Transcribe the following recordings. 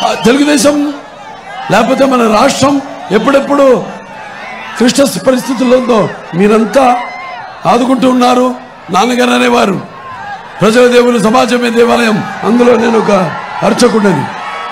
తెలుగుదేశం లేకపోతే మన రాష్ట్రం ఎప్పుడెప్పుడు క్లిష్ట పరిస్థితుల్లో ఉందో మీరంతా ఆదుకుంటూ ఉన్నారు నాన్నగారు అనేవారు ప్రజల దేవులు సమాజమే దేవాలయం అందులో నేను ఒక అర్చకుడని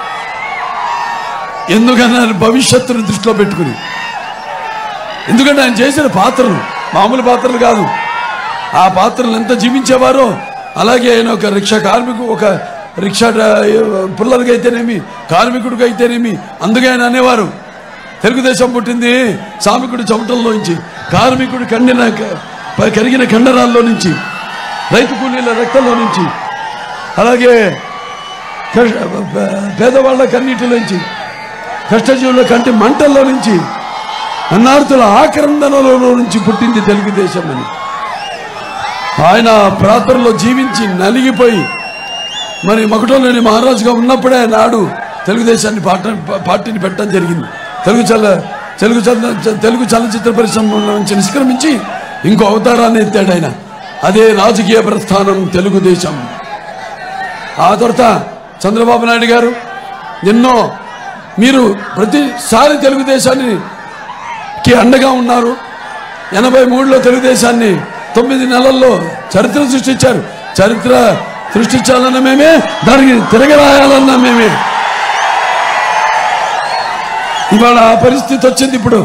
ఎందుకన్నారు భవిష్యత్తును దృష్టిలో పెట్టుకుని ఎందుకంటే ఆయన చేసిన పాత్రలు మామూలు పాత్రలు కాదు ఆ పాత్రలు ఎంత జీవించేవారో అలాగే ఆయన ఒక రిక్షా కార్మికు ఒక రిక్షా పుల్లలకి అయితేనేమి కార్మికుడికి అయితేనేమి అందుకే ఆయన అనేవారు తెలుగుదేశం పుట్టింది సామికుడి చెమటల్లో నుంచి కార్మికుడి కండిన క- కరిగిన కండరాల్లో నుంచి రైతు కూలీల రక్తంలో నుంచి అలాగే కష్ట- పేదవాళ్ళ కన్నీటిలోంచి కష్టజీవుల కంటి మంటల్లో నుంచి అన్నార్థుల ఆక్రందనలో నుంచి పుట్టింది తెలుగుదేశం అని ఆయన ప్రాంతంలో జీవించి నలిగిపోయి మరి మకుటంలోని మహారాజుగా ఉన్నప్పుడే నాడు తెలుగుదేశాన్ని పాట పార్టీని పెట్టడం జరిగింది తెలుగు చల తెలుగు చల తెలుగు చలచిత్ర పరిశ్రమ నుంచి నిష్క్రమించి ఇంకో అవతారాన్ని ఎత్తాడు ఆయన అదే రాజకీయ ప్రస్థానం తెలుగుదేశం ఆ తర్వాత చంద్రబాబు నాయుడు గారు ఎన్నో మీరు ప్రతిసారి తెలుగుదేశాన్ని కి అండగా ఉన్నారు ఎనభై మూడులో తెలుగుదేశాన్ని తొమ్మిది నెలల్లో చరిత్ర సృష్టించారు చరిత్ర సృష్టించాలన్న మేమే దానికి తిరగరాయాలన్న మేమే ఇవాళ ఆ పరిస్థితి వచ్చింది ఇప్పుడు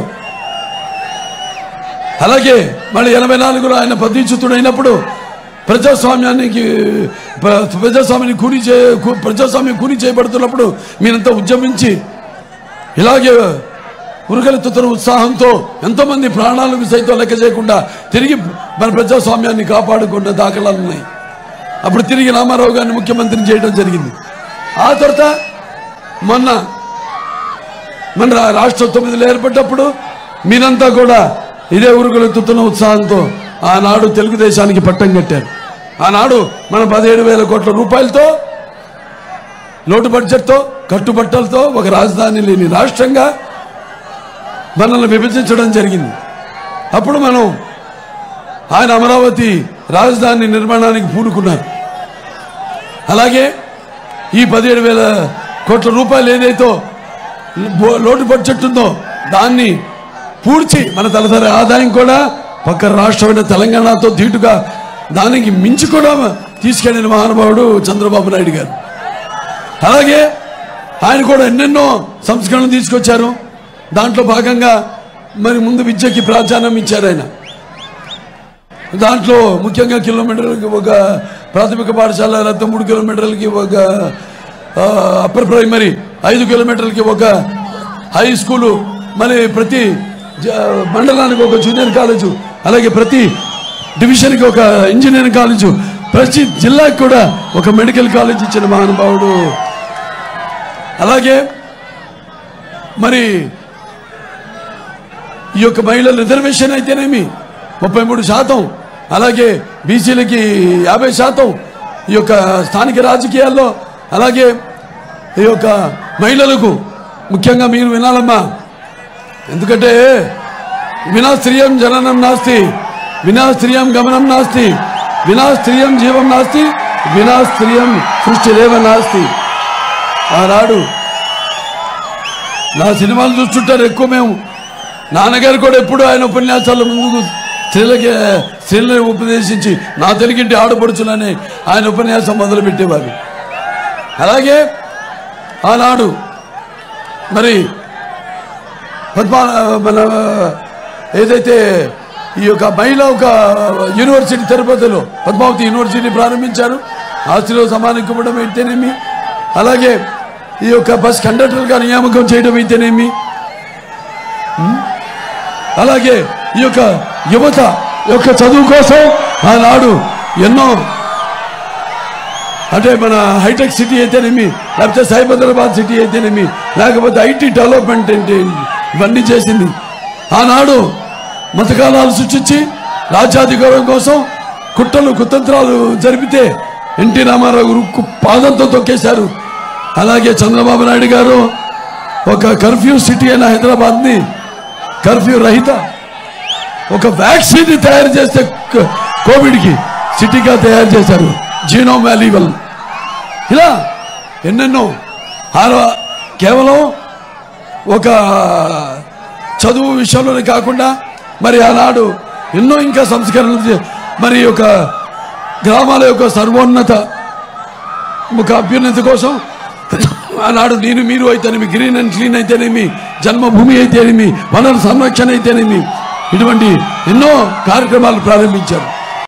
అలాగే మళ్ళీ ఎనభై నాలుగులో ఆయన పదవీచ్యుతుడైనప్పుడు ప్రజాస్వామ్యానికి ప్ర- ప్రజాస్వామ్యాన్ని కూని చే కు- ప్రజాస్వామ్యం కూని చేయబడుతున్నప్పుడు మీరంతా ఉద్యమించి ఇలాగే ఉరకలెత్తుతున్న ఉత్సాహంతో ఎంతోమంది ప్రాణాలకు సైతం లెక్క చేయకుండా తిరిగి మన ప్రజాస్వామ్యాన్ని కాపాడుకున్న దాఖలాలు ఉన్నాయి అప్పుడు తిరిగి రామారావు గారిని ముఖ్యమంత్రిని చేయడం జరిగింది ఆ తర్వాత మొన్న మన రా- రాష్ట్ర తొమ్మిదిలో ఏర్పడ్డప్పుడు మీరంతా కూడా ఇదే ఉరుగులెత్తుతున్న ఉత్సాహంతో ఆనాడు తెలుగుదేశానికి పట్టం కట్టారు ఆనాడు మన పదిహేడు వేల కోట్ల రూపాయలతో లోటు బడ్జెట్తో కట్టుబట్టలతో ఒక రాజధాని లేని రాష్ట్రంగా మనల్ని విభజించడం జరిగింది అప్పుడు మనం ఆయన అమరావతి రాజధాని నిర్మాణానికి పూనుకున్నారు అలాగే ఈ పదిహేడు వేల కోట్ల రూపాయలు ఏదైతే బో- లోటు బడ్జెట్ ఉందో దాన్ని పూడ్చి మన తలసరి ఆదాయం కూడా పక్క రాష్ట్రమైన తెలంగాణతో ధీటుగా దానికి మించి కూడా తీసుకెళ్లిన మహానుభావుడు చంద్రబాబు నాయుడు గారు అలాగే ఆయన కూడా ఎన్నెన్నో సంస్కరణలు తీసుకొచ్చారు దాంట్లో భాగంగా మరి ముందు విద్యకి ప్రాధాన్యం ఇచ్చారు ఆయన దాంట్లో ముఖ్యంగా కిలోమీటర్లకి ఒక ప్రాథమిక పాఠశాల లేకపోతే మూడు కిలోమీటర్లకి ఒక ఆ, అప్పర్ ప్రైమరీ ఐదు కిలోమీటర్లకి ఒక హై స్కూలు మరి ప్రతి జ- మండలానికి ఒక జూనియర్ కాలేజు అలాగే ప్రతి డివిజన్కి ఒక ఇంజనీరింగ్ కాలేజు ప్రతి జిల్లాకి కూడా ఒక మెడికల్ కాలేజ్ ఇచ్చిన మహానుభావుడు అలాగే మరి ఈ యొక్క మహిళల రిజర్వేషన్ అయితేనేమి ముప్పై మూడు శాతం అలాగే బీసీలకి యాభై శాతం ఈ యొక్క స్థానిక రాజకీయాల్లో అలాగే ఈ యొక్క మహిళలకు ముఖ్యంగా మీరు వినాలమ్మా ఎందుకంటే వినా స్త్రియం జననం నాస్తి వినా స్త్రియం గమనం నాస్తి వినా స్త్రియం జీవం నాస్తి వినా స్త్రియం సృష్టిరేవ నాస్తి ఆనాడు నా సినిమాలు చూస్తుంటారు ఎక్కువ మేము నాన్నగారు కూడా ఎప్పుడు ఆయన ఉపన్యాసాల ముందుకు స్త్రీలకి స్త్రీలను ఉపదేశించి నా తెలుగింటి ఆడపడుచులని ఆయన ఉపన్యాసం మొదలుపెట్టేవారు అలాగే ఆనాడు మరి పద్మా మన ఏదైతే ఈ యొక్క మహిళ ఒక యూనివర్సిటీ తిరుపతిలో పద్మావతి యూనివర్సిటీ ప్రారంభించారు ఆస్తిలో సమానం ఇవ్వడం అయితేనేమి అలాగే ఈ యొక్క బస్ కండక్టర్గా నియామకం చేయడం అయితేనేమి ఉం? అలాగే ఈ యొక్క యువత యొక్క చదువు కోసం ఆనాడు ఎన్నో అంటే మన హైటెక్ సిటీ అయితేనేమి లేకపోతే సైబరాబాద్ సిటీ అయితేనేమి లేకపోతే ఐటీ డెవలప్మెంట్ ఏంటి ఇవన్నీ చేసింది ఆనాడు మతకాలాలు సృష్టించి రాజ్యాధికారం కోసం కుట్రలు కుతంత్రాలు జరిపితే ఎన్టీ రామారావు ఉక్కు పాదంతో తొక్కేశారు అలాగే చంద్రబాబు నాయుడు గారు ఒక కర్ఫ్యూ సిటీ అయిన హైదరాబాద్ని కర్ఫ్యూ రహిత ఒక వ్యాక్సిన్ తయారు చేస్తే క- కోవిడ్కి సిటీగా తయారు చేశారు జీనోమ్ వ్యాలీవల్ ఇలా ఎన్నెన్నో ఆరో కేవలం ఒక చదువు విషయంలోనే కాకుండా మరి ఆనాడు ఎన్నో ఇంకా సంస్కరణలు చే- మరి ఒక గ్రామాల యొక్క సర్వోన్నత ఒక అభ్యున్నతి కోసం ఆనాడు నేను మీరు అయితేనేమి గ్రీన్ అండ్ క్లీన్ అయితేనేమి జన్మభూమి అయితేనేమి వనరు సంరక్షణ అయితేనేమి ఇటువంటి ఎన్నో కార్యక్రమాలు ప్రారంభించారు